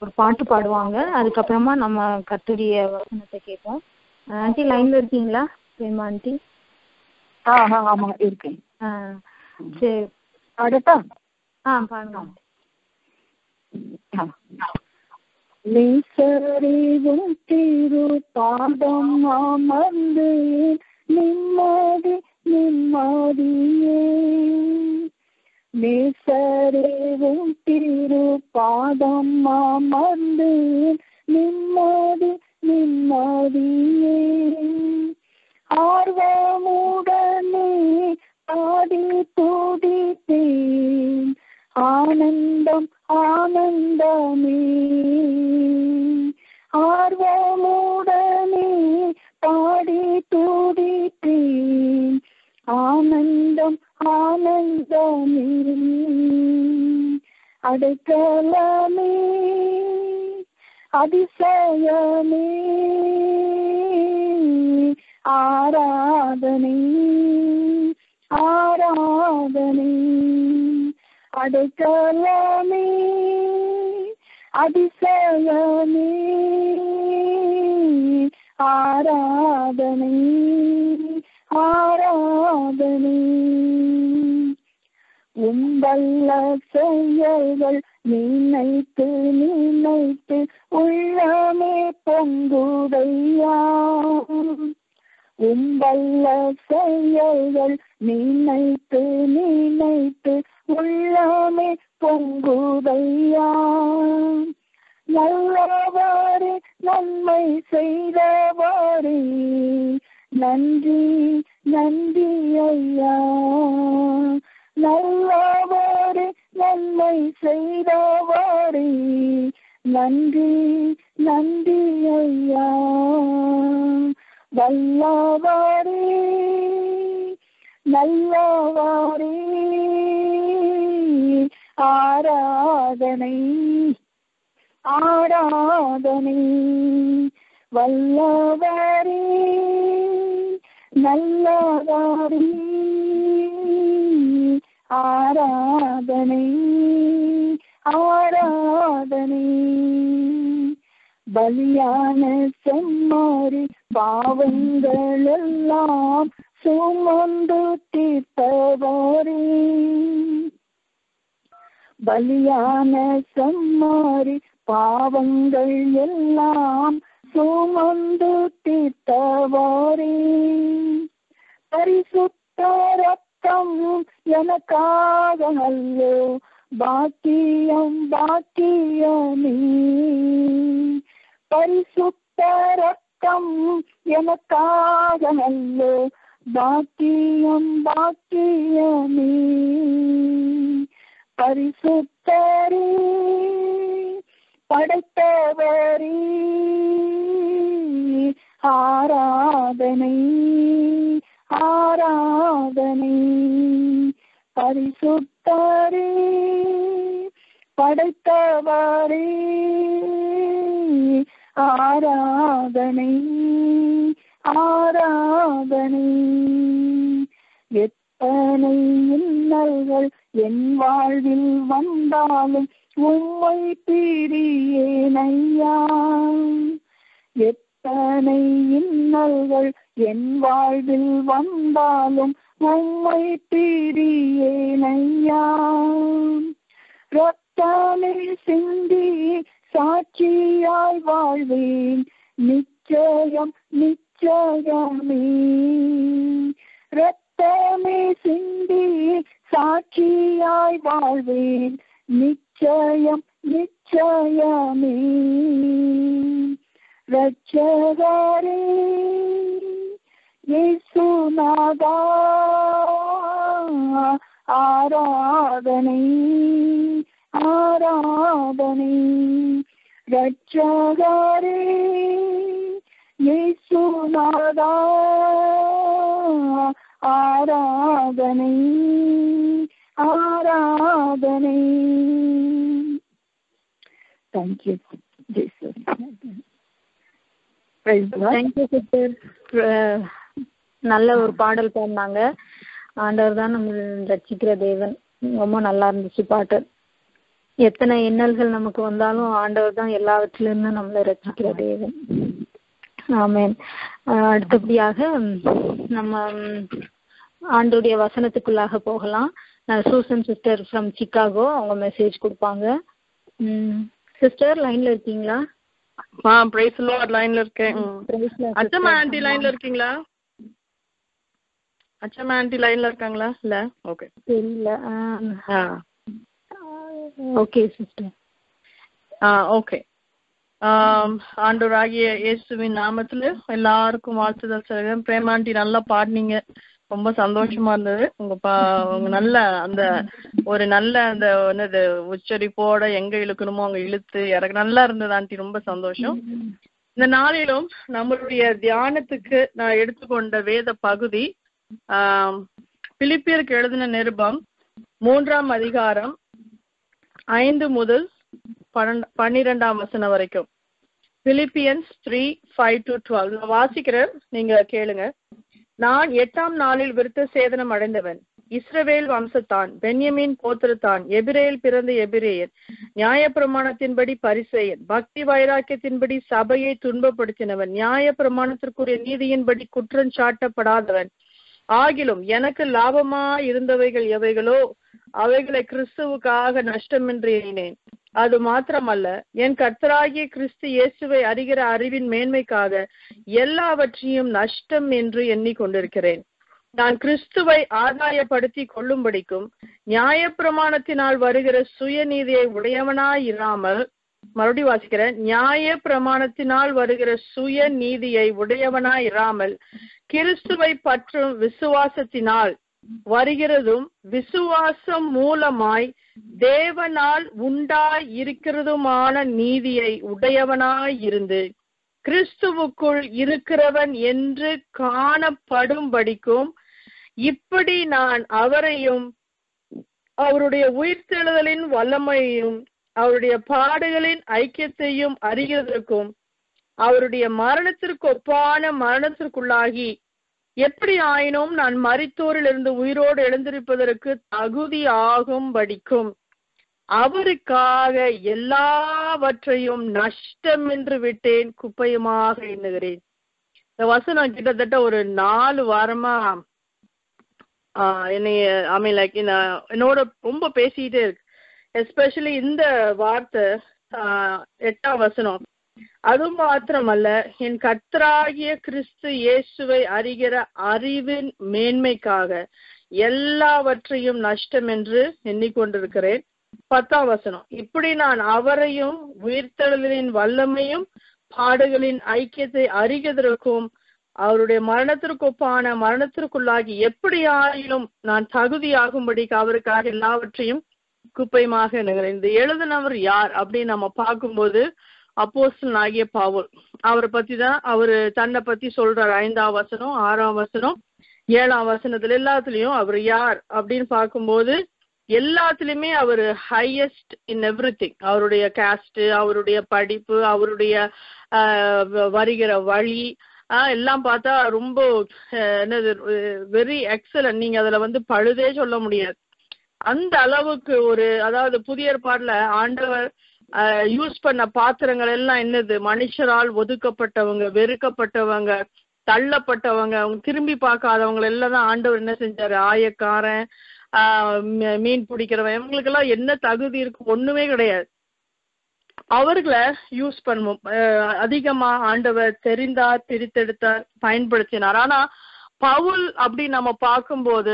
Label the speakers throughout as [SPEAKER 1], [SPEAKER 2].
[SPEAKER 1] ஒரு பாட்டு பாடுவாங்க அதுக்கப்புறமா நம்ம கத்துடைய வசனத்தை கேட்போம் ஆண்டி லைன்ல இருக்கீங்களா பிரேமா ஆண்டி
[SPEAKER 2] ஆ ஆ ஆமா இருக்கேன்
[SPEAKER 1] ஆ சரி
[SPEAKER 2] அடுத்தா
[SPEAKER 1] ஆ பாருங்க
[SPEAKER 2] நீசறிவும் திரு பாதம் அமர்ந்து நிம்மதி நிம்மதியே நேசரேவும் திரு பாதம் அமர்ந்து நிம்மதி நிம்மதியே ஆர்வமுடனே ஆடி துடித்தேன் ஆனந்தம் ஆனந்தமே ஆர்வமுடனே பாடி துடித்தேன் ஆனந்தம் ஆனந்தமே அடைக்கலமே அதிசயமே ஆராதனை ஆராதனை அடைக்கலமே அதிசயமே ஆராதனை ஆராதனை உம்பல்ல செயல்கள் நினைத்து நினைத்து உள்ளமே பொங்குதையா உம்பல்ல செயல்கள் நினைத்து நினைத்து உள்ளமே பொங்குதையா நல்லவாறு நன்மை செய்தவாறு நன்றி நன்றி ஐயா நல்லவாறு நன்மை செய்தவாறு நன்றி நன்றி ஐயா வல்லவாரே நல்லவாரே ஆராதனை ஆராதனை வல்லவாரே நல்லவாரே ஆராதனை ஆராதனை பலியான செம்மாறி பாவங்கள் எல்லாம் சுமந்து தீர்த்தவரே பலியான செம்மாறி பாவங்கள் எல்லாம் சுமந்து தீர்த்தவரே பரிசுத்த ரத்தம் எனக்காக அல்லோ பாக்கியம் பாக்கியமே பரிசுத்த ரத்தம் எனக்காக அல்லோ பாக்கியம் பாக்கியமே பரிசுத்தரே படைத்தவரே ஆராதனை ஆராதனை பரிசுத்தரே படைத்தவரே ஆராதனை ஆராதனை எத்தனை இன்னல்கள் என் வாழ்வில் வந்தாலும் உம்மை பிரியேனையா எத்தனை இன்னல்கள் என் வாழ்வில் வந்தாலும் உம்மை பிரியேனையா ரத்தமே சிந்தி சாட்சியாய் வாழ்வேன் நிச்சயம் நிச்சயமே ரத்தமே சிந்தி சாட்சியாய் வாழ்வேன் நிச்சயம் நிச்சயமே ரட்சகரே இயேசுநாதா ஆராதனை ஆராதனை ரட்சகரே இயேசுநாதா ஆராதனை ஆராதனை தேங்க்யூ ஜெய்சர்
[SPEAKER 1] தேங்க்யூ சிஸ்டர் நல்ல ஒரு பாடல் பாடினாங்க ஆண்டவர் தான் நம்ம ரட்சிக்கிற தேவன் ரொம்ப நல்லா இருந்துச்சு பாட்டு எத்தனை இன்னல்கள் நமக்கு வந்தாலும் ஆண்டவர் தான் எல்லாவற்றிலிருந்து நம்மளை ரசிக்கிற தேவன் ஆமென் ஆஹ் அடுத்தபடியாக ம், நம்ம ம், ஆண்டுடைய வசனத்துக்குள்ளாக போகலாம் சூசன் சிஸ்டர் ஃப்ரம் சிக்காகோ அவங்க மெசேஜ் கொடுப்பாங்க சிஸ்டர் லைன்ல இருக்கீங்களா
[SPEAKER 3] ஆ பிரைஸ் லார்ட் லைன்ல இருக்கேன் ம்.
[SPEAKER 1] Praise the Lord,
[SPEAKER 3] Achamma
[SPEAKER 1] sister.
[SPEAKER 3] Aunty லைன்ல இருக்கீங்களா அச்சம்மா ஆண்டி லைன்ல இருக்காங்களா இல்ல ஓகே
[SPEAKER 1] தெரியல
[SPEAKER 3] ஆ
[SPEAKER 1] ஓகே சிஸ்டர்
[SPEAKER 3] ஆ ஓகே ஆண்டவராகிய இயேசுவின் நாமத்துல எல்லாருக்கும் வாழ்த்துதல் சொல்கிறேன் பிரேமாண்டி நல்லா பாடினீங்க ரொம்ப சந்தோஷமா இருந்தது உங்க பா உங்க நல்ல அந்த ஒரு நல்ல அந்த என்னது உச்சரிப்போட எங்க இழுக்கணுமோ அங்க இழுத்து இறக்க நல்லா இருந்தது ஆண்டி ரொம்ப சந்தோஷம் இந்த நாளிலும் நம்மளுடைய தியானத்துக்கு நான் எடுத்துக்கொண்ட வேத பகுதி ஆம், பிலிப்பியருக்கு எழுதின நிருபம் மூன்றாம் அதிகாரம் ஐந்து முதல் பன்னெண்டு பன்னிரெண்டாம் வசனம் வரைக்கும் Philippians three five to twelve நான் வாசிக்கிறேன் நீங்க கேளுங்க நான் எட்டாம் நாளில் விருத்த சேதனம் அடைந்தவன் இஸ்ரவேல் வம்சத்தான் பென்யமீன் கோத்திரத்தான் எபிரேல் பிறந்த எபிரேயர் நியாயப்பிரமாணத்தின்படி பரிசெயன் பக்தி வைராக்கியத்தின்படி சபையை துன்பப்படுத்தினவன் நியாயப்பிரமாணத்திற்குரிய நீதியின்படி குற்றம் சாட்டப்படாதவன் ஆகிலும் எனக்கு லாபமா இருந்தவைகள் எவைகளோ அவைகளை கிறிஸ்துவுக்காக நஷ்டமின்றி எண்ணினேன் அது மாத்திரமல்ல என் கர்த்தராகிய கிறிஸ்து இயேசுவை அறிகிற அறிவின் மேன்மைக்காக எல்லாவற்றையும் நஷ்டம் என்று எண்ணிக்கொண்டிருக்கிறேன் நான் கிறிஸ்துவை ஆதாயப்படுத்தி கொள்ளும்படிக்கும் நியாயப்பிரமாணத்தினால் வருகிற சுயநீதியை உடையவனாய் இராமல் மறுபடியும் வாசிக்கிறேன் நியாய பிரமாணத்தினால் வருகிற சுய நீதியை உடையவனாய் இராமல் கிறிஸ்துவை பற்றும் விசுவாசத்தினால் வருகிறதும் விசுவாசம் மூலமாய் தேவனால் உண்டாய் இருக்கிறதுமான நீதியை உடையவனாய் இருந்து கிறிஸ்துவுக்குள் இருக்கிறவன் என்று காணப்படும்படிக்கும் இப்படி நான் அவரையும் அவருடைய உயிர்த்தெழுதலின் வல்லமையையும் அவருடைய பாடுகளின் ஐக்கியத்தையும் அறிகிறதற்கும் அவருடைய மரணத்திற்கு ஒப்பான மரணத்திற்குள்ளாகி எப்படி ஆயினும் நான் மரித்தோரிலிருந்து உயிரோடு எழுந்திருப்பதற்கு தகுதி ஆகும்படிக்கும் அவருக்காக எல்லாவற்றையும் நஷ்டம் என்று விட்டேன் குப்பையுமாக எண்ணுகிறேன் இந்த வசனம் கிட்டத்தட்ட ஒரு நாலு வாரமா ஆஹ் என்னைய ஐ மீன் லைக் என்னோட ரொம்ப பேசிட்டே இருக்கு எஸ்பெஷலி இந்த வார்த்தை ஆஹ் எட்டாம் வசனம் அது மாத்திரமல்ல என் கர்த்தராகிய கிறிஸ்து இயேசுவை அறிகிற அறிவின் மேன்மைக்காக எல்லாவற்றையும் நஷ்டம் என்று எண்ணிக்கொண்டிருக்கிறேன் பத்தாம் வசனம் இப்படி நான் அவரையும் உயிர்த்தெழுதலின் வல்லமையும் பாடுகளின் ஐக்கியத்தை அறிகிறதற்கும் அவருடைய மரணத்திற்கு ஒப்பான மரணத்திற்குள்ளாகி எப்படி ஆயினும் நான் தகுதியாகும்படிக்கு அவருக்காக எல்லாவற்றையும் குப்பையுமாக எண்ணுகிறேன் இந்த எழுதினவர் யார் அப்படின்னு நம்ம பார்க்கும்போது அப்போஸ்தலன் ஆகிய பாவுல் அவரை பத்தி தான் அவரு தன்னை பத்தி சொல்றாரு ஐந்தாம் வசனம் ஆறாம் வசனம் ஏழாம் வசனத்துல எல்லாத்துலயும் அவர் யார் அப்படின்னு பார்க்கும்போது எல்லாத்துலயுமே அவர் ஹையஸ்ட் இன் எவ்ரி திங் அவருடைய காஸ்ட் அவருடைய படிப்பு அவருடைய ஆஹ் வ- வருகிற வழி ஆஹ் எல்லாம் பார்த்தா ரொம்ப ஆஹ் என்னது வெரி எக்ஸலன்ட் நீங்க அதுல வந்து பழுதே சொல்ல முடியாது அந்த அளவுக்கு ஒரு அதாவது புதிய ஏற்பாடுல ஆண்டவர் யூஸ் பண்ண பாத்திரங்கள் எல்லாம் என்னது மனுஷரால் ஒதுக்கப்பட்டவங்க வெறுக்கப்பட்டவங்க தள்ளப்பட்டவங்க அவங்க திரும்பி பார்க்காதவங்க எல்லாம் தான் ஆண்டவர் என்ன செஞ்சாரு ஆயக்காரன் ஆஹ் மீ- மீன் பிடிக்கிறவன் இவங்களுக்கெல்லாம் என்ன தகுதி இருக்கு ஒண்ணுமே கிடையாது அவர்களை யூஸ் பண்ணுவோம் அஹ் அதிகமா ஆண்டவர் தெரிந்தார் பிரித்தெடுத்தார் பயன்படுத்தினார் ஆனா பவுல் அப்படி நம்ம பார்க்கும்போது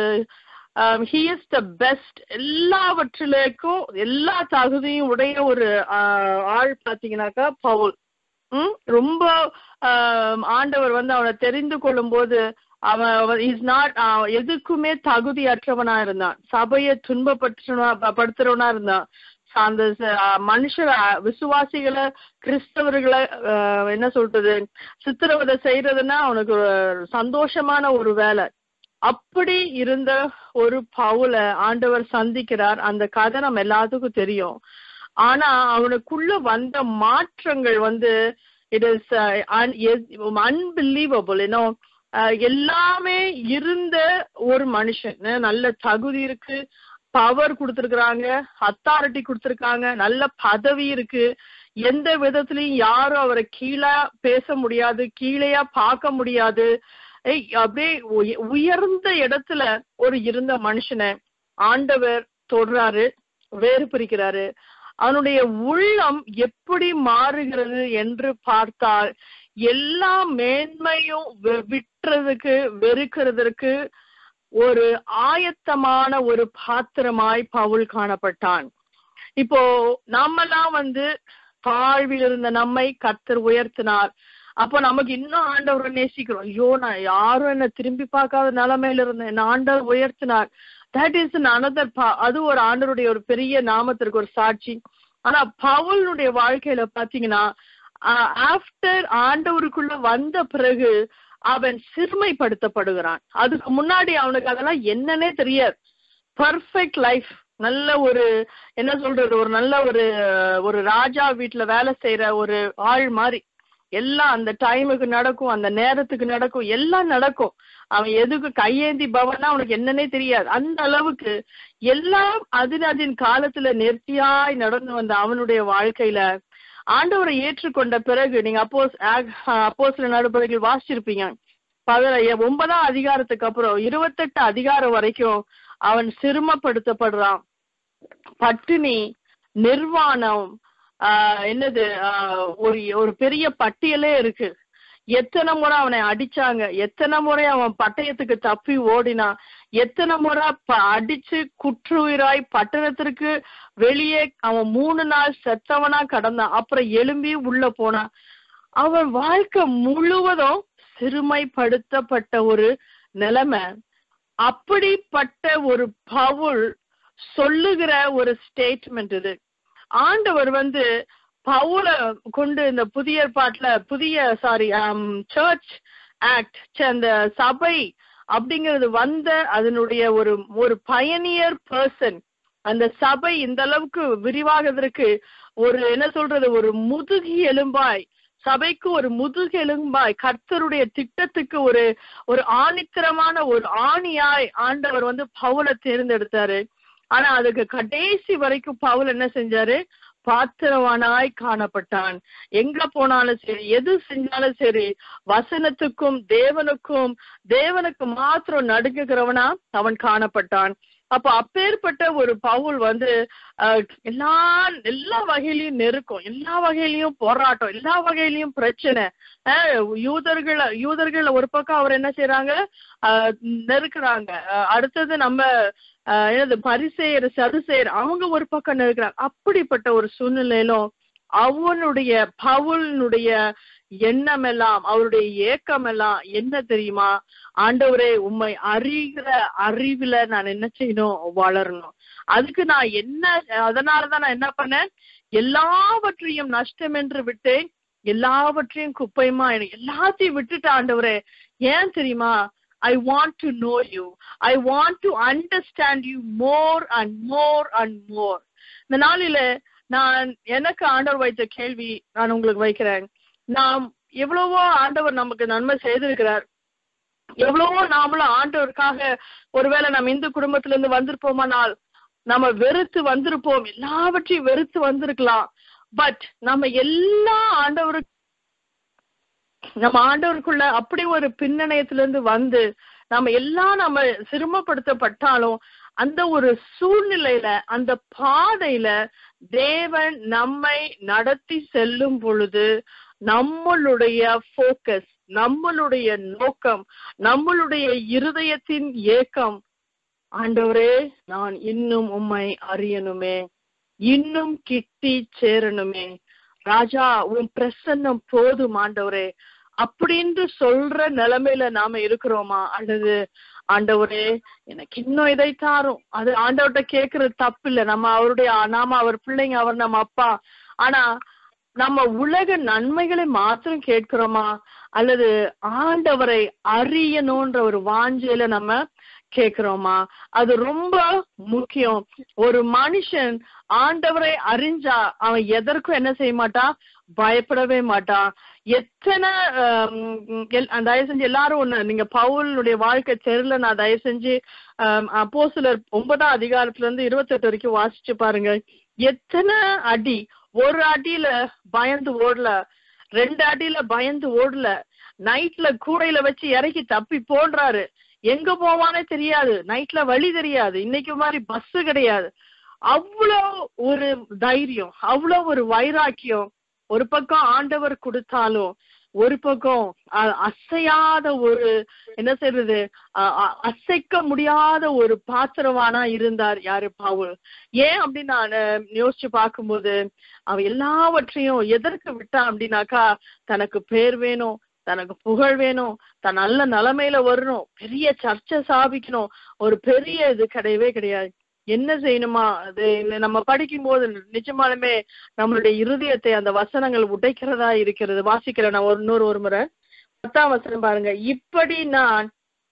[SPEAKER 3] ஹி இஸ் த பெஸ்ட் எல்லாவற்றிலேக்கும் எல்லா தகுதியும் உடைய ஒரு ஆஹ் ஆள் பாத்தீங்கன்னாக்கா பவுல் ம் ரொம்ப ஆஹ் ஆண்டவர் வந்து அவனை தெரிந்து கொள்ளும் போது அவன் இஸ் நாட் எதுக்குமே தகுதியற்றவனா இருந்தான் சபையை துன்பப்பற்றவனா படுத்துறவனா இருந்தான் அந்த ச- மனுஷர விசுவாசிகளை கிறிஸ்தவர்களை ஆஹ் என்ன சொல்றது சித்திரவதை செய்யறதுன்னா அவனுக்கு ஒரு சந்தோஷமான ஒரு வேலை அப்படி இருந்த ஒரு பவுல ஆண்டவர் சந்திக்கிறார் அந்த கதை நம்ம எல்லாத்துக்கும் தெரியும் ஆனா அவனுக்குள்ள வந்த மாற்றங்கள் வந்து இட் இஸ் அன்பிலீவபிள் ஏன்னோ எல்லாமே இருந்த ஒரு மனுஷன் அஹ் நல்ல தகுதி இருக்கு பவர் கொடுத்திருக்கிறாங்க அத்தாரிட்டி கொடுத்திருக்காங்க நல்ல பதவி இருக்கு எந்த விதத்திலையும் யாரும் அவரை கீழே பேச முடியாது கீழேயா பார்க்க முடியாது ஏய், அப்படியே உய- உயர்ந்த இடத்துல ஒரு இருந்த மனுஷனை ஆண்டவர் தொடுறாரு வேறு பிரிக்கிறாரு அவனுடைய உள்ளம் எப்படி மாறுகிறது என்று பார்த்தால் எல்லா மேன்மையும் வெ- விட்டுறதுக்கு வெறுக்கிறதுக்கு ஒரு ஆயத்தமான ஒரு பாத்திரமாய் பவுல் காணப்பட்டான் இப்போ நாமெல்லாம் வந்து தாழ்வில் இருந்த நம்மை கத்தர் உயர்த்தினார் அப்போ நமக்கு இன்னும் ஆண்டவரை நேசிக்கிறோம் ஐயோ நான் யாரும் என்ன திரும்பி பார்க்காத நிலைமையில இருந்தேன் என்ன ஆண்டவர் உயர்த்தினார் தட் இஸ் அனதர் அது ஒரு ஆண்டவருடைய ஒரு பெரிய நாமத்திற்கு ஒரு சாட்சி ஆனா பவுலுடைய வாழ்க்கையில பாத்தீங்கன்னா ஆஃப்டர் ஆண்டவருக்குள்ள வந்த பிறகு அவன் சிறுமைப்படுத்தப்படுகிறான் அதுக்கு முன்னாடி அவனுக்கு அதெல்லாம் என்னன்னே தெரியாது பர்ஃபெக்ட் லைஃப் நல்ல ஒரு என்ன சொல்றது ஒரு நல்ல ஒரு ஒரு ராஜா வீட்டுல வேலை செய்யற ஒரு ஆள் மாதிரி எல்லாம் அந்த டைமுக்கு நடக்கும் அந்த நேரத்துக்கு நடக்கும் எல்லாம் நடக்கும் அவன் எதுக்கு கையேந்தி பவன்னா அவனுக்கு என்னன்னே தெரியாது அந்த அளவுக்கு எல்லாம் அதின் அதின் காலத்துல நேர்த்தியாய் நடந்து வந்த அவனுடைய வாழ்க்கையில ஆண்டவரை ஏற்றுக்கொண்ட பிறகு நீங்க அப்போஸ் அப்போஸ்ல நடுப்படைகள் வாசிச்சிருப்பீங்க பதில ஒன்பதாம் அதிகாரத்துக்கு அப்புறம் இருபத்தெட்டு அதிகாரம் வரைக்கும் அவன் சிறுமப்படுத்தப்படுறான் பட்டினி நிர்வாணம் ஆஹ் என்னது ஆஹ் ஒரு ஒரு பெரிய பட்டியலே இருக்கு எத்தனை முறை அவனை அடிச்சாங்க எத்தனை முறை அவன் பட்டயத்துக்கு தப்பி ஓடினான் எத்தனை முறை ப- அடிச்சு குற்றுயிராய் பட்டணத்திற்கு வெளியே அவன் மூணு நாள் செத்தவனா கடந்தான் அப்புறம் எழும்பி உள்ள போனான் அவன் வாழ்க்கை முழுவதும் சிறுமைப்படுத்தப்பட்ட ஒரு நிலைமை அப்படிப்பட்ட ஒரு பவுல் சொல்லுகிற ஒரு ஸ்டேட்மெண்ட் இது ஆண்டவர் வந்து பவுல கொண்டு இந்த புதிய ஏற்பாட்டுல புதிய சாரி சர்ச் ஆக்ட் அந்த சபை அப்படிங்கிறது வந்த அதனுடைய ஒரு ஒரு பயனியர் பர்சன் அந்த சபை இந்த அளவுக்கு விரிவாகிறதுக்கு ஒரு என்ன சொல்றது ஒரு முதுகி எலும்பாய் சபைக்கு ஒரு முதுகு எலும்பாய் கர்த்தருடைய திட்டத்துக்கு ஒரு ஒரு ஆணித்தரமான ஒரு ஆணியாய் ஆண்டவர் வந்து பவுலை தேர்ந்தெடுத்தாரு ஆனா அதுக்கு கடைசி வரைக்கும் பவுல் என்ன செஞ்சாரு பாத்திரவானாய் காணப்பட்டான் எங்க போனாலும் சரி எது செஞ்சாலும் சரி வசனத்துக்கும் தேவனுக்கும் தேவனுக்கு மாத்திரம் நடுங்குகிறவனா அவன் காணப்பட்டான் அப்ப அப்பேற்பட்ட ஒரு பவுல் வந்து அஹ், எல்லா எல்லா வகையிலயும் நெருக்கம் எல்லா வகையிலயும் போராட்டம் எல்லா வகையிலயும் பிரச்சனை அஹ், யூதர்கள் யூதர்கள் ஒரு பக்கம் அவர் என்ன செய்யறாங்க அஹ், நெருக்குறாங்க அஹ், அடுத்தது நம்ம அஹ், என்னது பரிசெயர் சதுசெயர் அவங்க ஒரு பக்கம் நெருக்குறாங்க அப்படிப்பட்ட ஒரு சூழ்நிலையிலும் அவனுடைய பவுலினுடைய எண்ணம் எல்லாம் அவருடைய ஏக்கம் எல்லாம் என்ன தெரியுமா ஆண்டவரே உம்மை அறிகிற அறிவுல நான் என்ன செய்யணும் வளரணும் அதுக்கு நான் என்ன அதனாலதான் நான் என்ன பண்ணேன் எல்லாவற்றையும் நஷ்டம் என்று விட்டேன் எல்லாவற்றையும் குப்பையுமா எனக்கு எல்லாத்தையும் விட்டுட்டு ஆண்டவரே ஏன் தெரியுமா I want to know you I want to understand you more and more and more இந்த நாளில நான் எனக்கு ஆண்டவர் வைத்த கேள்வி நான் உங்களுக்கு வைக்கிறேன் நாம் எவ்வளவோ ஆண்டவர் நமக்கு நன்மை செய்திருக்கிறார் எவ்வளவோ நாமளும் ஆண்டவருக்காக ஒருவேளை நம்ம இந்து குடும்பத்துல இருந்து வந்திருப்போமானால் நம்ம வெறுத்து வந்திருப்போம் எல்லாவற்றையும் வெறுத்து வந்திருக்கலாம் பட் நம்ம எல்லா ஆண்டவருக்கு நம்ம ஆண்டவருக்குள்ள அப்படி ஒரு பின்னணயத்துல இருந்து வந்து நம்ம எல்லாம் நம்ம சிரமப்படுத்தப்பட்டாலும் அந்த ஒரு சூழ்நிலையில அந்த பாதையில தேவன் நம்மை நடத்தி செல்லும் பொழுது நம்மளுடைய ஃபோக்கஸ் நம்மளுடைய நோக்கம் நம்மளுடைய இருதயத்தின் ஏக்கம் ஆண்டவரே நான் இன்னும் உம்மை அறியணுமே இன்னும் கிட்டி சேரணுமே ராஜா உன் பிரசன்னம் போதும் ஆண்டவரே அப்படின்னு சொல்ற நிலைமையில நாம இருக்கிறோமா அல்லது ஆண்டவரே எனக்கு இன்னும் இதை தாரும் அது ஆண்டவர்கிட்ட கேக்குறது தப்பு இல்ல நம்ம அவருடைய நாம அவர் பிள்ளைங்க அவர் நம்ம அப்பா ஆனா நம்ம உலக நன்மைகளை மாத்திரம் கேட்கிறோமா அல்லது ஆண்டவரை அறியணும்ன்ற ஒரு வாஞ்சையில நம்ம கேக்குறோமா அது ரொம்ப முக்கியம் ஒரு மனுஷன் ஆண்டவரை அறிஞ்சா அவன் எதற்கும் என்ன செய்ய மாட்டான் பயப்படவே மாட்டான் எத்தனை ஆம், எல்- தயவு செஞ்சு எல்லாரும் ஒண்ணு நீங்க பவுலுடைய வாழ்க்கை தெருல நான் தயவு செஞ்சு அப்போ சிலர் ஒன்பதாம் அதிகாரத்துல இருந்து இருபத்தெட்டு வரைக்கும் வாசிச்சு பாருங்க எத்தனை அடி ஒரு அடியில பயந்து ஓடல ரெண்டு அடியில பயந்து ஓடல நைட்ல கூடையில வச்சு இறக்கி தப்பி போன்றாரு எங்க போவானே தெரியாது நைட்ல வழி தெரியாது இன்னைக்கு மாதிரி பஸ் கிடையாது அவ்வளோ ஒரு தைரியம் அவ்வளோ ஒரு வைராக்கியம் ஒரு பக்கம் ஆண்டவர் கொடுத்தாலும் ஒரு பக்கம் அ- அசையாத ஒரு என்ன செய்யறது அ- அ- அசைக்க முடியாத ஒரு பாத்திரவானா இருந்தார் யாரு பவுல் ஏன் அப்படின்னு நான் அஹ், யோசிச்சு பார்க்கும்போது அவ எல்லாவற்றையும் எதற்கு விட்டான் அப்படின்னாக்கா தனக்கு பேர் வேணும் தனக்கு புகழ் வேணும் தன் நல்ல நிலைமையில வரணும் பெரிய சர்ச்சை சாபிக்கணும் ஒரு பெரிய இது கிடையவே கிடையாது என்ன செய்யணுமா அது இந்த நம்ம படிக்கும்போது நிஜமாலுமே நம்மளுடைய இருதயத்தை அந்த வசனங்கள் உடைக்கிறதா இருக்கிறது வாசிக்கிறேன் நான் ஒரு இன்னொரு ஒரு முறை பத்தாம் வசனம் பாருங்க இப்படி நான்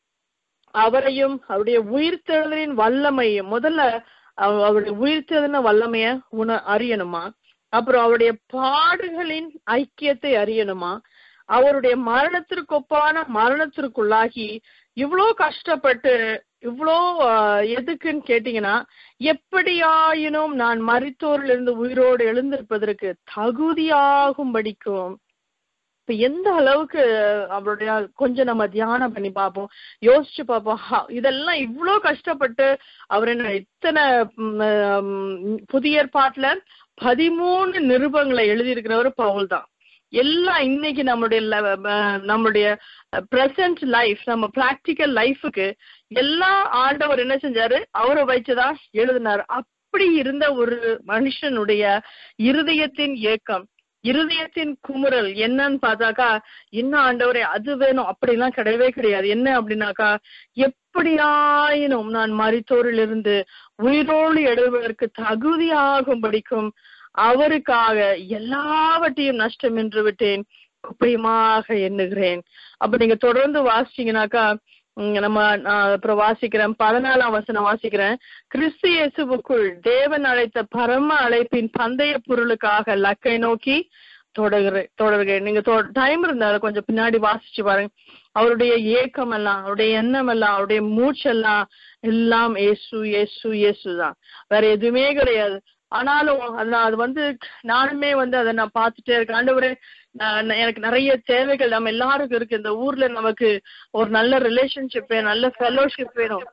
[SPEAKER 3] அவரையும் அவருடைய உயிர்த்தெழுதலின் வல்லமையும் முதல்ல அவ- அவருடைய உயிர்த்தெழுதின வல்லமைய உண அறியணுமா அப்புறம் அவருடைய பாடுகளின் ஐக்கியத்தை அறியணுமா அவருடைய மரணத்திற்கு ஒப்பான மரணத்திற்குள்ளாகி இவ்வளோ கஷ்டப்பட்டு இவ்வளோ ஆஹ், எதுக்குன்னு கேட்டீங்கன்னா எப்படியாயினும் நான் மரித்தோரில் இருந்து உயிரோடு எழுந்திருப்பதற்கு தகுதியாகும்படிக்கும் இப்ப எந்த அளவுக்கு அவருடைய கொஞ்சம் நம்ம தியானம் பண்ணி பார்ப்போம் யோசிச்சு பார்ப்போம் ஹ- இதெல்லாம் இவ்வளோ கஷ்டப்பட்டு அவர் என்ன எத்தனை ம், ம், புதிய ஏற்பாட்டுல பதிமூணு நிருபங்களை எழுதியிருக்கிறவர் பவுல் தான் எல்லாம் இன்னைக்கு நம்மளுடைய ல- அஹ், நம்மளுடைய பிரசன்ட் லைஃப் நம்ம பிராக்டிக்கல் லைஃபுக்கு எல்லா ஆண்டவர் என்ன செஞ்சாரு அவரை வச்சுதான் எழுதினார் அப்படி இருந்த ஒரு மனுஷனுடைய இருதயத்தின் ஏக்கம் இருதயத்தின் குமுறல் என்னன்னு பார்த்தாக்கா என்ன ஆண்டவரே அது வேணும் அப்படிலாம் கிடையவே கிடையாது என்ன அப்படின்னாக்கா எப்படியாயினும் நான் மரித்தோரிலிருந்து உயிரோடு எழுவதற்கு தகுதியாகும்படிக்கும் அவருக்காக எல்லாவற்றையும் நஷ்டம் என்று விட்டேன் குப்பையுமாக எண்ணுகிறேன் அப்ப நீங்க தொடர்ந்து வாசிச்சீங்கன்னாக்கா உம், நம்ம நான் அப்புறம் வாசிக்கிறேன் பதினாலாம் வசனம் வாசிக்கிறேன் கிறிஸ்து இயேசுவுக்குள் தேவன் அழைத்த பரம அழைப்பின் பந்தய பொருளுக்காக லக்கை நோக்கி தொடர்கிறேன் தொடர்கிறேன் நீங்க டைம் இருந்தாலும் கொஞ்சம் பின்னாடி வாசிச்சு பாருங்க அவருடைய ஏக்கம் எல்லாம் அவருடைய எண்ணம் எல்லாம் அவருடைய மூச்செல்லாம் எல்லாம் ஏசு ஏசு ஏசு தான் வேற எதுவுமே கிடையாது ஆனாலும் அது நான் அது வந்து நானுமே வந்து அதை நான் பார்த்துட்டே இருக்கேன் ஆண்டவரே நான் எனக்கு நிறைய தேவைகள் நம்ம எல்லாருக்கும் இருக்கு இந்த ஊர்ல நமக்கு ஒரு நல்ல ரிலேஷன்ஷிப் வேணும் நல்ல ஃபெலோஷிப் வேணும்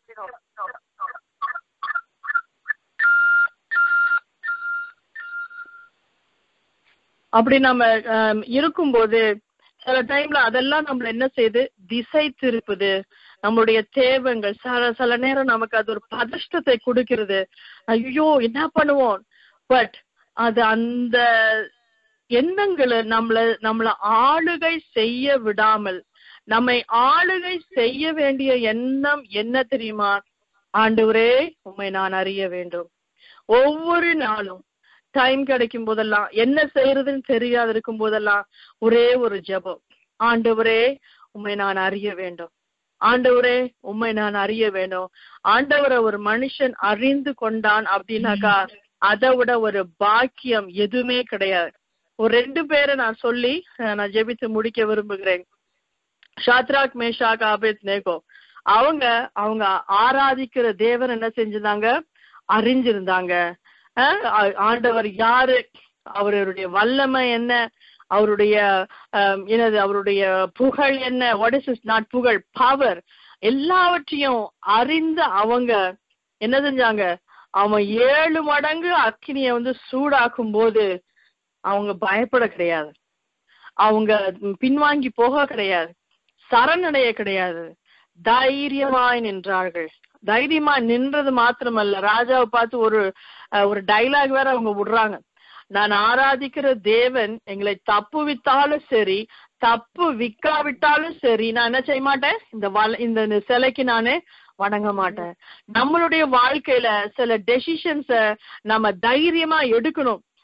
[SPEAKER 3] அப்படி நம்ம ஆம், இருக்கும்போது சில டைம்ல அதெல்லாம் நம்மள என்ன செய்யுது திசை திருப்புது நம்மளுடைய தேவைகள் சில சில நேரம் நமக்கு அது ஒரு பதஷ்டத்தை கொடுக்கிறது ஐயோ என்ன பண்ணுவோம் பட் அது அந்த எண்ணங்களை நம்மள நம்மள ஆளுகை செய்ய விடாமல் நம்மை ஆளுகை செய்ய வேண்டிய எண்ணம் என்ன தெரியுமா ஆண்டவரே உம்மை நான் அறிய வேண்டும் ஒவ்வொரு நாளும் டைம் கிடைக்கும் போதெல்லாம் என்ன செய்யறதுன்னு தெரியாது இருக்கும் போதெல்லாம் ஒரே ஒரு ஜெபம் ஆண்டவரே உம்மை நான் அறிய வேண்டும் ஆண்டவரே உம்மை நான் அறிய வேண்டும் ஆண்டவரை ஒரு மனுஷன் அறிந்து கொண்டான் அப்படின்னாக்கா அதை விட ஒரு பாக்கியம் எதுவுமே கிடையாது ஒரு ரெண்டு பேரை நான் சொல்லி அஹ், நான் ஜெபித்து முடிக்க விரும்புகிறேன் ஷாத்ராக் மேஷாக் ஆபேத் நேகோ அவங்க அவங்க ஆராதிக்கிற தேவன் என்ன செஞ்சிருந்தாங்க அறிஞ்சிருந்தாங்க அஹ் ஆ- ஆண்டவர் யாரு அவருடைய வல்லமை என்ன அவருடைய ஆம், என்னது அவருடைய புகழ் என்ன வாட் இஸ் இஸ் நாட் புகழ் பவர் எல்லாவற்றையும் அறிந்த அவங்க என்ன செஞ்சாங்க அவன் ஏழு மடங்கு அக்கினிய வந்து சூடாக்கும் போது அவங்க பயப்பட கிடையாது அவங்க பின்வாங்கி போக கிடையாது சரணடைய கிடையாது தைரியமாய் நின்றார்கள் தைரியமா நின்றது மாத்திரமல்ல ராஜாவை பார்த்து ஒரு அஹ், ஒரு டைலாக் வேற அவங்க விடுறாங்க நான் ஆராதிக்கிற தேவன் எங்களை தப்பு வித்தாலும் சரி தப்பு விக்காவிட்டாலும் சரி நான் என்ன செய்ய மாட்டேன் இந்த வல இந்த இந்த சிலைக்கு நானு வணங்க மாட்டேன் நம்மளுடைய வாழ்க்கையில சில டெசிஷன்ஸ நம்ம தைரியமா எடுக்கணும்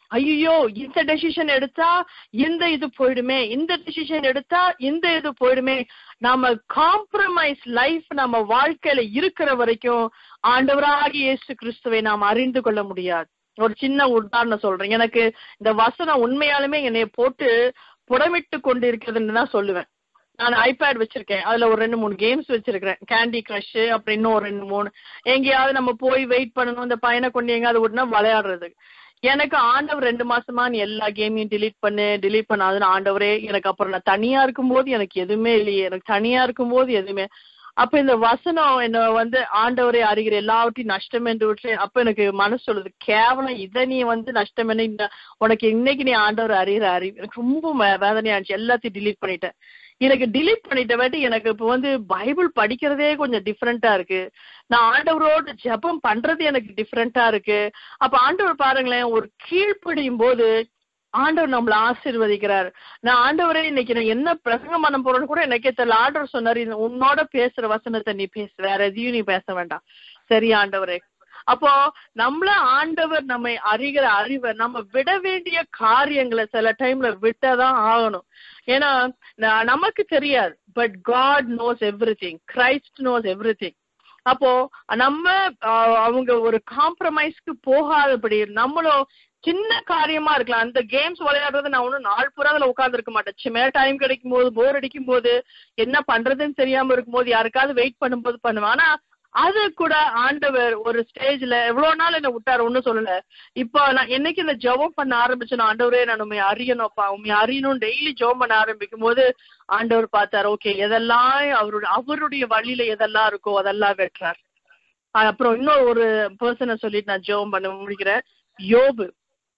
[SPEAKER 3] ஐயோ இந்த டெசிஷன் எடுத்தா இந்த இது போயிடுமே இந்த டெசிஷன் எடுத்தா இந்த இது போயிடுமே நாம காம்ப்ரமைஸ் லைஃப் நம்ம வாழ்க்கையில இருக்கிற வரைக்கும் ஆண்டவராகிய இயேசு கிறிஸ்துவை நாம் அறிந்து கொள்ள முடியாது ஒரு சின்ன உதாரணம் சொல்றேன் எனக்கு இந்த வசனம் உண்மையாலுமே என்னைய போட்டு புடமிட்டு கொண்டு இருக்கிறதுன்னு தான் சொல்லுவேன் நான் ஐபேட் வச்சிருக்கேன் அதுல ஒரு ரெண்டு மூணு கேம்ஸ் வச்சிருக்கிறேன் கேண்டி கிரஷ் அப்புறம் இன்னும் ஒரு ரெண்டு மூணு எங்கேயாவது நம்ம போய் வெயிட் பண்ணணும் இந்த பையனை கொண்டு எங்கேயாவது விட்டுனா விளையாடுறது எனக்கு ஆண்டவர் ரெண்டு மாசமா நீ எல்லா கேமையும் delete பண்ணு delete பண்ணாதுன்னு ஆண்டவரே எனக்கு அப்புறம் நான் தனியா இருக்கும்போது எனக்கு எதுவுமே இல்லையே எனக்கு தனியா இருக்கும்போது எதுவுமே அப்ப இந்த வசனம் என்ன வந்து ஆண்டவரே அறிகிற எல்லாவற்றையும் நஷ்டம் என்று விட்டு அப்ப எனக்கு மனசு சொல்லுது கேவலம் இதை நீ வந்து நஷ்டம் என்ன இந்த- உனக்கு இன்னைக்கு நீ ஆண்டவர் அறிகிற அறிவு எனக்கு ரொம்ப வே- வேதனையா இருந்துச்சு எல்லாத்தையும் delete பண்ணிட்டேன் எனக்கு delete பண்ணிட்ட வாட்டி எனக்கு இப்ப வந்து பைபிள் படிக்கிறதே கொஞ்சம் டிஃப்ரெண்டா இருக்கு நான் ஆண்டவரோட ஜெபம் பண்றது எனக்கு டிஃப்ரெண்டா இருக்கு அப்ப ஆண்டவர் பாருங்களேன் ஒரு கீழ்ப்படியும் போது ஆண்டவர் நம்மள ஆசீர்வதிக்கிறார் நான் ஆண்டவரே இன்னைக்கு நான் என்ன பிரசங்கம் பண்ண போறேன்னு கூட எனக்கே தெரியல ஆண்டவர் சொன்னாரு "இது உன்னோட பேசுற வசனத்தை நீ பேசு வேற எதையும் நீ பேச வேண்டாம் சரி ஆண்டவரே அப்போ நம்மள ஆண்டவர் நம்மை அறிகிற அறிவை நம்ம விட வேண்டிய காரியங்களை சில டைம்ல விட்டதான் ஆகணும் ஏன்னா ந- நமக்கு தெரியாது but God knows everything Christ knows everything அப்போ நம்ம ஆஹ், அவங்க ஒரு காம்ப்ரமைஸ்க்கு போகாதபடி நம்மளும் சின்ன காரியமா இருக்கலாம் அந்த கேம்ஸ் விளையாடுறது நான் ஒன்றும் நாள் பூரா அதுல உட்கார்ந்து இருக்க மாட்டேன் சும்மா டைம் கிடைக்கும் போது போர் அடிக்கும் போது என்ன பண்றதுன்னு தெரியாம இருக்கும்போது யாருக்காவது வெயிட் பண்ணும்போது பண்ணுவேன் ஆனா அது கூட ஆண்டவர் ஒரு ஸ்டேஜ்ல எவ்வளவு நாள் என்ன விட்டாரு ஒண்ணும் சொல்லல இப்போ நான் என்னைக்கு இந்த ஜெபம் பண்ண ஆரம்பிச்சேன் ஆண்டவரே நான் உண்மை அறியணும்ப்பா உண்மை அறியணும் டெய்லி ஜெபம் பண்ண ஆரம்பிக்கும் போது ஆண்டவர் பார்த்தாரு ஓகே எதெல்லாம் அவருடைய அவருடைய வழியில எதெல்லாம் இருக்கோ அதெல்லாம் வெட்டுறார் அப்புறம் இன்னொரு ஒரு பர்சனை சொல்லிட்டு நான் ஜெபம் பண்ண முடிக்கிறேன் யோபு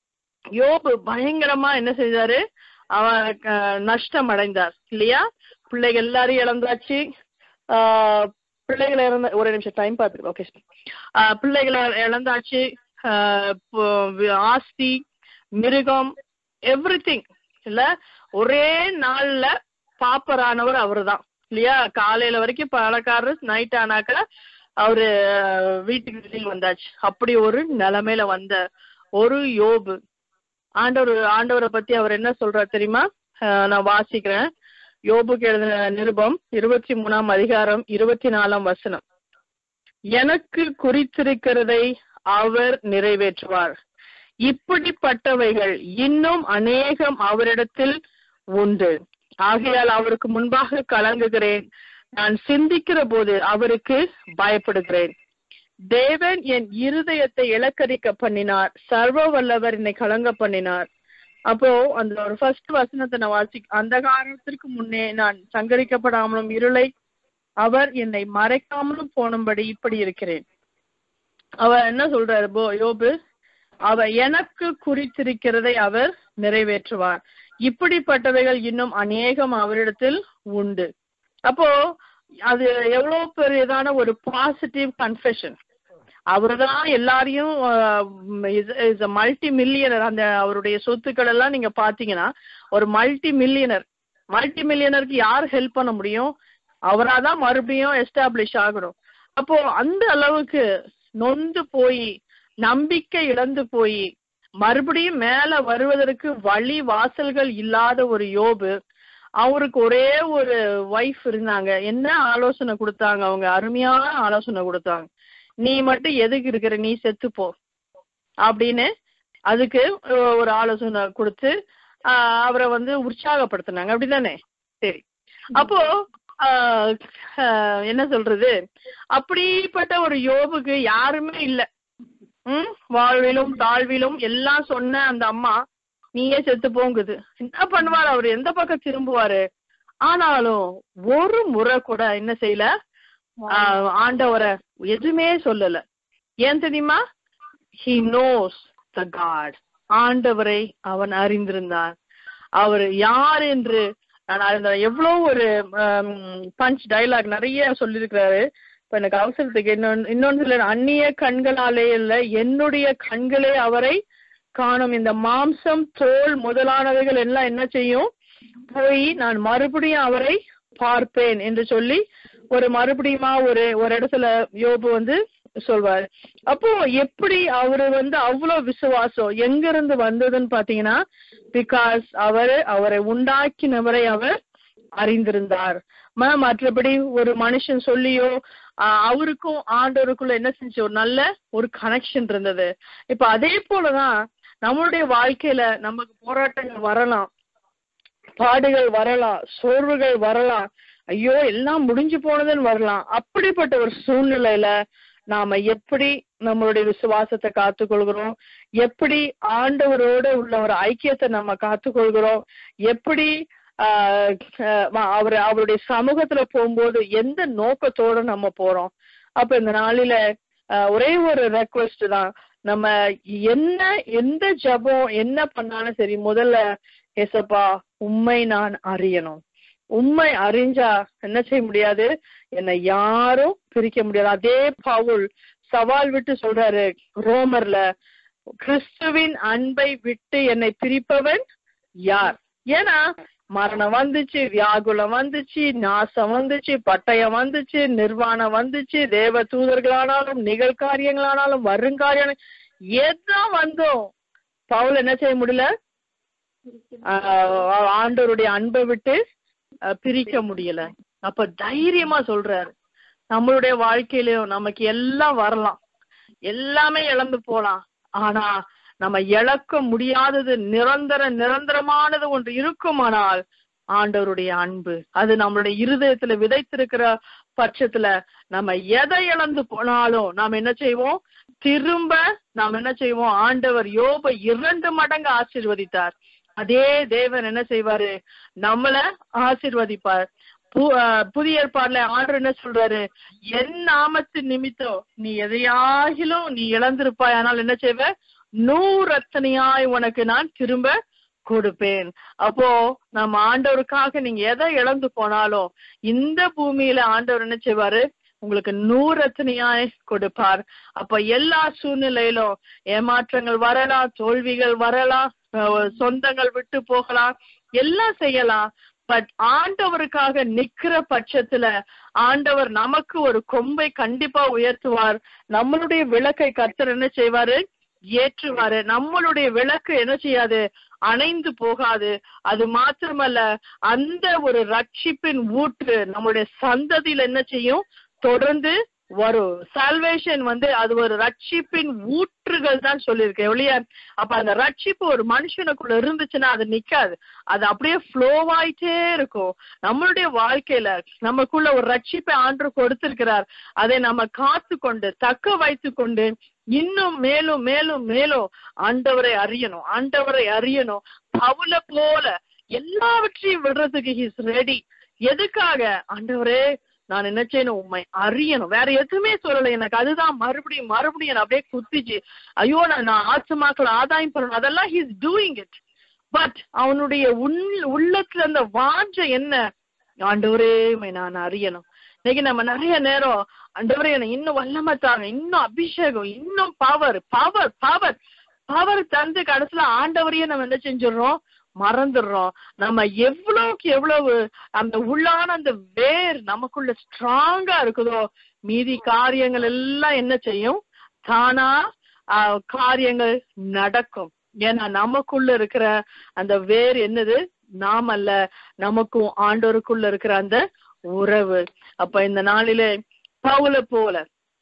[SPEAKER 3] யோபு பயங்கரமா என்ன செய்தாரு அவன் அஹ், நஷ்டம் அடைந்தார் இல்லையா பிள்ளைகள் எல்லாரையும் இழந்தாச்சு ஆஹ், பிள்ளைகளை இழந்த ஒரு நிமிஷம் டைம் பார்த்துக்கலாம் ஓகே பிள்ளைகளை இழந்தாச்சு ஆஹ், பு- வி- ஆஸ்தி மிருகம் எவ்ரிதிங் இல்ல ஒரே நாள்ல பாப்பரானவர் அவர்தான் இல்லையா காலையில வரைக்கும் பணக்காரர் நைட் ஆனாக்க அவரு அஹ், வீட்டுக்கு வெளியில் வந்தாச்சு அப்படி ஒரு நிலைமையில வந்த ஒரு யோபு ஆண்டவர் ஆண்டவரை பத்தி அவர் என்ன சொல்றார் தெரியுமா அஹ், நான் வாசிக்கிறேன் யோபுக்கு எழுதின நிருபம் இருபத்தி மூணாம் அதிகாரம் இருபத்தி நாலாம் வசனம் எனக்கு குறித்திருக்கிறதை அவர் நிறைவேற்றுவார் இப்படிப்பட்டவைகள் இன்னும் அநேகம் அவரிடத்தில் உண்டு ஆகையால் அவருக்கு முன்பாக கலங்குகிறேன் நான் சிந்திக்கிற போது அவருக்கு பயப்படுகிறேன் தேவன் என் இருதயத்தை இலக்கரிக்க பண்ணினார் சர்வ வல்லவர் என்னை கலங்க பண்ணினார் அப்போ அந்த ஒரு ஃபர்ஸ்ட் வசனத்தை நான் வாசி அந்த காரணத்திற்கு முன்னே நான் சங்கரிக்கப்படாமலும் இருளை அவர் என்னை மறைக்காமலும் போனும்படி இப்படி இருக்கிறேன் அவர் என்ன சொல்றாரு போ யோபு அவர் எனக்கு குறித்திருக்கிறதை அவர் நிறைவேற்றுவார் இப்படிப்பட்டவைகள் இன்னும் அநேகம் அவரிடத்தில் உண்டு அப்போ அது எவ்வளவு பெரியதான ஒரு பாசிட்டிவ் கன்ஃபெஷன் அவர்தான் எல்லாரையும் இஸ் மல்டி மில்லியனர் அந்த அவருடைய சொத்துக்கள் எல்லாம் நீங்க பாத்தீங்கன்னா ஒரு மல்டி மில்லியனர் மல்டி மில்லியனருக்கு யார் ஹெல்ப் பண்ண முடியும் அவராதான் மறுபடியும் எஸ்டாப்ளிஷ் ஆகணும் அப்போ அந்த அளவுக்கு நொந்து போய் நம்பிக்கை இழந்து போய் மறுபடியும் மேல வருவதற்கு வழி வாசல்கள் இல்லாத ஒரு யோபு அவருக்கு ஒரே ஒரு ஒய்ஃப் இருந்தாங்க என்ன ஆலோசனை கொடுத்தாங்க அவங்க அருமையான ஆலோசனை கொடுத்தாங்க நீ மட்டும் எதுக்கு இருக்கிற நீ செத்து போ அப்படின்னு அதுக்கு அஹ், ஒரு ஆலோசனை கொடுத்து ஆஹ், அவரை வந்து உற்சாகப்படுத்தினாங்க அப்படிதானே சரி அப்போ ஆஹ், ஆஹ், என்ன சொல்றது அப்படிப்பட்ட ஒரு யோபுக்கு யாருமே இல்ல ம் வாழ்விலும் தாழ்விலும் எல்லாம் சொன்ன அந்த அம்மா நீயே செத்து போங்குது என்ன பண்ணுவாரு அவர் எந்த பக்கம் திரும்புவாரு ஆனாலும் ஒரு முறை கூட என்ன செய்யல ஆஹ் ஆண்டவரை எதுவுமே சொல்லல ஏன் தெரியுமா ஹி நோஸ் த காட் ஆண்டவரை அவன் அறிந்திருந்தான் அவர் யார் என்று நான் அந்த எவ்வளவு ஒரு பஞ்ச் டயலாக் நிறைய சொல்லியிருக்கிறாரு இப்ப எனக்கு அவசரத்துக்கு இன்னொன்னு இன்னொன்னு சொல்ல அந்நிய கண்களாலே இல்ல என்னுடைய கண்களே அவரை காணும் இந்த மாம்சம் தோல் முதலானவைகள் எல்லாம் என்ன செய்யும் போய் நான் மறுபடியும் அவரை பார்ப்பேன் என்று சொல்லி ஒரு மறுபடியுமா ஒரு ஒரு இடத்துல யோபு வந்து சொல்வாரு அப்போ எப்படி அவரு வந்து அவ்வளவு விசுவாசம் எங்க இருந்து வந்ததுன்னு பாத்தீங்கன்னா பிகாஸ் அவரு அவரை உண்டாக்கினவரை அவர் அறிந்திருந்தார் ம- மற்றபடி ஒரு மனுஷன் சொல்லியோ ஆஹ் அவருக்கும் ஆண்டவருக்குள்ள என்ன செஞ்சு ஒரு நல்ல ஒரு கனெக்ஷன் இருந்தது இப்ப அதே போலதான் நம்மளுடைய வாழ்க்கையில நமக்கு போராட்டங்கள் வரலாம் பாடுகள் வரலாம் சோர்வுகள் வரலாம் ஐயோ எல்லாம் முடிஞ்சு போனதுன்னு வரலாம் அப்படிப்பட்ட ஒரு சூழ்நிலையில நாம எப்படி நம்மளுடைய விசுவாசத்தை காத்துக்கொள்கிறோம் எப்படி ஆண்டவரோட உள்ள ஒரு ஐக்கியத்தை நம்ம காத்துக்கொள்கிறோம் எப்படி ஆஹ் ஆஹ் அவர் அவருடைய சமூகத்துல போகும்போது எந்த நோக்கத்தோட நம்ம போறோம் அப்ப இந்த நாளில ஆஹ் ஒரே ஒரு ரெக்வெஸ்ட் தான் நம்ம என்ன எந்த ஜெபம் என்ன பண்ணாலும் சரி முதல்ல ஏசப்பா உண்மை நான் அறியணும் உண்மை அறிஞ்சா என்ன செய்ய முடியாது என்னை யாரும் பிரிக்க முடியாது அதே பவுல் சவால் விட்டு சொல்றாரு ரோமர்ல கிறிஸ்துவின் அன்பை விட்டு என்னை பிரிப்பவன் யார் ஏன்னா மரணம் வந்துச்சு வியாகுலம் வந்துச்சு நாசம் வந்துச்சு பட்டயம் வந்துச்சு நிர்வாணம் வந்துச்சு தேவ தூதர்களானாலும் நிகழ்காரியங்களானாலும் வருங்காரியம் எதான் வந்தோம் பவுல் என்ன செய்ய முடியல ஆஹ் ஆண்டவருடைய அன்பை விட்டு ஆஹ் பிரிக்க முடியல அப்ப தைரியமா சொல்றாரு நம்மளுடைய வாழ்க்கையிலயும் நமக்கு எல்லாம் வரலாம் எல்லாமே இழந்து போலாம் ஆனா நம்ம இழக்க முடியாதது நிரந்தர நிரந்தரமானது ஒன்று இருக்குமானால் ஆண்டவருடைய அன்பு அது நம்மளுடைய இருதயத்துல விதைத்திருக்கிற பட்சத்துல நம்ம எதை இழந்து போனாலும் நாம் என்ன செய்வோம் திரும்ப நாம் என்ன செய்வோம் ஆண்டவர் யோப இரண்டு மடங்கு ஆசீர்வதித்தார் அதே தேவன் என்ன செய்வாரு நம்மள ஆசீர்வதிப்பார் பு- அஹ் புதிய ஏற்பாடுல ஆண்டவர் என்ன சொல்றாரு என் நாமத்து நிமித்தம் நீ எதையாகிலும் நீ இழந்திருப்பாய் ஆனால் என்ன செய்வ நூறத்தனையாய் உனக்கு நான் திரும்ப கொடுப்பேன் அப்போ நம்ம ஆண்டவருக்காக நீங்க எதை இழந்து போனாலும் இந்த பூமியில ஆண்டவர் என்ன செய்வாரு உங்களுக்கு நூறத்தனையாய் கொடுப்பார் அப்ப எல்லா சூழ்நிலையிலும் ஏமாற்றங்கள் வரலாம் தோல்விகள் வரலாம் அஹ் சொந்தங்கள் விட்டு போகலாம் எல்லாம் செய்யலாம் பட் ஆண்டவருக்காக நிக்கிற பட்சத்துல ஆண்டவர் நமக்கு ஒரு கொம்பை கண்டிப்பா உயர்த்துவார் நம்மளுடைய விளக்கை கர்த்தர் என்ன செய்வாரு ஏற்றுவாரு நம்மளுடைய விளக்கு என்ன செய்யாது அணைந்து போகாது அது மாத்திரமல்ல அந்த ஒரு ரட்சிப்பின் ஊற்று நம்மளுடைய சந்ததியில என்ன செய்யும் தொடர்ந்து வரும் சால்வேஷன் வந்து அது ஒரு ரட்சிப்பின் ஊற்றுகள் தான் சொல்லியிருக்கு ஒழிய அப்ப அந்த ரட்சிப்பு ஒரு மனுஷனுக்குள்ள இருந்துச்சுன்னா அது நிக்காது அது அப்படியே ஃப்ளோ ஆயிட்டே இருக்கும் நம்மளுடைய வாழ்க்கையில நமக்குள்ள ஒரு ரட்சிப்பை ஆண்டு கொடுத்திருக்கிறார் அதை நம்ம காத்து கொண்டு தக்க வைத்து கொண்டு இன்னும் மேலும் மேலும் மேலும் ஆண்டவரை அறியணும் ஆண்டவரை அறியணும் பவுல போல எல்லாவற்றையும் விடுறதுக்கு ஹிஸ் ரெடி எதுக்காக ஆண்டவரே நான் என்ன செய்யணும் உண்மை அறியணும் வேற எதுவுமே சொல்லல எனக்கு அதுதான் மறுபடியும் மறுபடியும் என்னை அப்படியே குத்திச்சு ஐயோ நான் நான் ஆத்மாக்களை ஆதாயம் பண்ணணும் அதெல்லாம் ஹிஸ் டூயிங் இட் பட் அவனுடைய உள் உள்ளத்துல அந்த வாஞ்சை என்ன ஆண்டவரே உம்மை நான் அறியணும் இன்னைக்கு நம்ம நிறைய நேரம் ஆண்டவரே எனக்கு இன்னும் வல்லமை தாங்க இன்னும் அபிஷேகம் இன்னும் பவர் பவர் பவர் பவர் தந்து கடைசியில ஆண்டவரையே நம்ம என்ன செஞ்சிடுறோம் மறந்துடுறோம் நம்ம எவ்வளவுக்கு எவ்வளவு அந்த உள்ளான அந்த வேர் நமக்குள்ள ஸ்ட்ராங்கா இருக்குதோ மீதி காரியங்கள் எல்லாம் என்ன செய்யும் தானா ஆஹ், காரியங்கள் நடக்கும் ஏன்னா நமக்குள்ள இருக்கிற அந்த வேர் என்னது நாம் அல்ல நமக்கும் ஆண்டோருக்குள்ள இருக்கிற அந்த உறவு அப்ப இந்த நாளிலே பவுல போல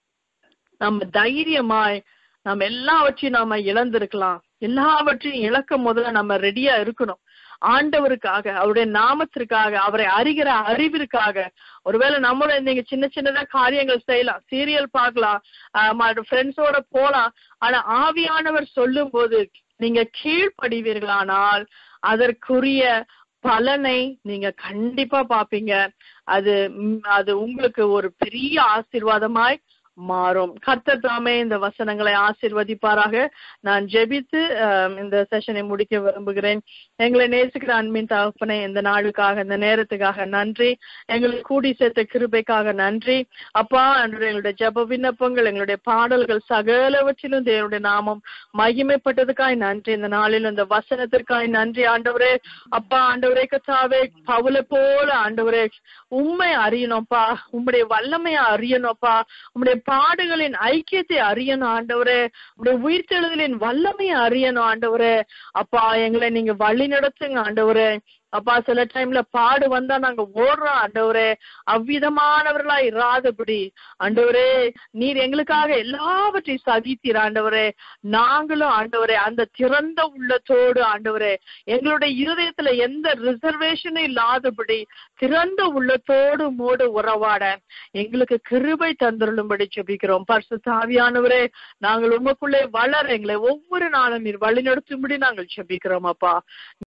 [SPEAKER 3] நம்ம தைரியமாய் நம்ம எல்லாவற்றையும் நாம இழந்திருக்கலாம் எல்லாவற்றையும் இழக்க முதல்ல நம்ம ரெடியா இருக்கணும் ஆண்டவருக்காக அவருடைய நாமத்திற்காக அவரை அறிகிற அறிவிற்காக ஒருவேளை நம்மளும் நீங்க சின்ன சின்னதா காரியங்கள் செய்யலாம் சீரியல் பார்க்கலாம் ஃப்ரெண்ட்ஸோட போலாம் ஆனா ஆவியானவர் சொல்லும் போது நீங்க கீழ்ப்படிவீர்களானால் அதற்குரிய பலனை நீங்க கண்டிப்பா பாப்பீங்க அது ம், அது உங்களுக்கு ஒரு பெரிய ஆசீர்வாதமாய் மாறும் கர்த்தர் தாமே இந்த வசனங்களை ஆசீர்வதிப்பாராக நான் ஜெபித்து ஆம், இந்த செஷனை முடிக்க விரும்புகிறேன் எங்களை நேசிக்கிற அன்பின் தகப்பனே இந்த நாளுக்காக இந்த நேரத்துக்காக நன்றி எங்களை கூடி சேர்த்த கிருபைக்காக நன்றி அப்பா அன்று எங்களுடைய ஜெப விண்ணப்பங்கள் எங்களுடைய பாடல்கள் சகலவற்றிலும் தேவனுடைய நாமம் மகிமைப்பட்டதுக்காய் நன்றி இந்த நாளில் இந்த வசனத்திற்காய் நன்றி ஆண்டவரே அப்பா ஆண்டவரே கத்தாவே பவுல போல ஆண்டவரே உண்மை அறியணும்ப்பா உம்முடைய வல்லமையை அறியணும்ப்பா உம்முடைய பாடுகளின் ஐக்கியத்தை அறியணும் ஆண்டவரே உடைய உயிர்த்தெழுதலின் வல்லமையை அறியணும் ஆண்டவரே அப்பா எங்களை நீங்க வழி நடத்துங்க ஆண்டவரே அப்பா சில டைம்ல பாடு வந்தா நாங்க ஓடுறோம் ஆண்டவரே அவ்விதமானவர்களா இராதபடி ஆண்டவரே நீர் எங்களுக்காக எல்லாவற்றையும் சகித்தீர் ஆண்டவரே நாங்களும் ஆண்டவரே அந்த திறந்த உள்ளத்தோடு ஆண்டவரே எங்களுடைய இருதயத்துல எந்த ரிசர்வேஷனும் இல்லாதபடி திறந்த உள்ளத்தோடு மோடு உறவாட எங்களுக்கு கிருபை தந்துருளும்படி ஜெபிக்கிறோம் பரிசு தாவியானவரே நாங்கள் உமக்குள்ளே வளர எங்களை ஒவ்வொரு நாளும் நீர் வழி நடத்தும்படி நாங்கள் ஜெபிக்கிறோம் அப்பா